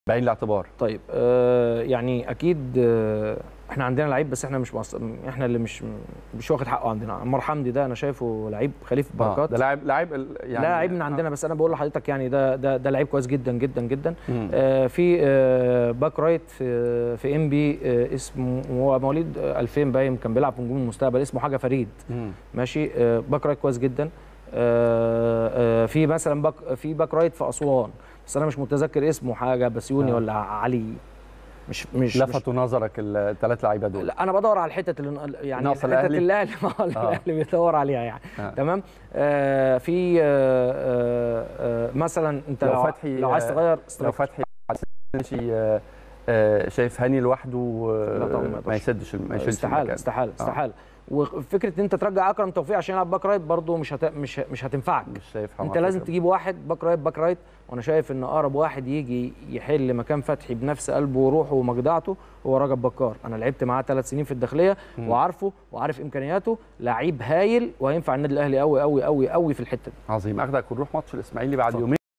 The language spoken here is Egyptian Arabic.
بعين الاعتبار طيب آه يعني اكيد آه احنا عندنا لعيب بس احنا مش مص... احنا اللي مش مش واخد حقه عندنا عمار حمدي ده انا شايفه لعيب خليفه بركات ده لاعب لاعب ال- يعني يعني لا لعيب من عندنا بس انا بقول لحضرتك يعني ده ده ده لعيب كويس جدا جدا جدا مم. آه في آه باك رايت في في ام بي آه اسمه هو مواليد آه، 2000 باين كان بيلعب في نجوم المستقبل اسمه حاجه فريد مم. ماشي آه باك رايت كويس جدا آه آه في مثلا باك في باك رايت في اسوان بس انا مش متذكر اسمه حاجه بسيوني آه. ولا علي مش مش مش لفتوا نظرك الثلاث لعيبه دول لا انا بدور على الحته اللي يعني ناقصة الحته الأهلي؟ اللي الاهلي آه، اللي آه. الاهلي بيدور عليها يعني آه. تمام آه في آه آه آه مثلا انت لو لو, فتحي- لو عايز تغير لو سترايكر فتحي ماشي آه، آه، شايف هاني لوحده آه، لا طبعاً ما ما يقدرش. يسدش ما يشيلش استحاله المكان. استحاله استحاله وفكره ان انت ترجع اكرم توفيق عشان يلعب باك رايت برضه مش هت... مش مش هتنفعك مش شايف انت لازم تجيب واحد باك رايت باك رايت وانا شايف ان اقرب واحد يجي يحل مكان فتحي بنفس قلبه وروحه ومجدعته هو رجب بكار انا لعبت معاه ثلاث سنين في الداخليه مم. وعارفه وعارف امكانياته لعيب هايل وهينفع النادي الاهلي قوي قوي قوي قوي في الحته دي عظيم اخدك ونروح ماتش الاسماعيلي بعد اتفضل. يومين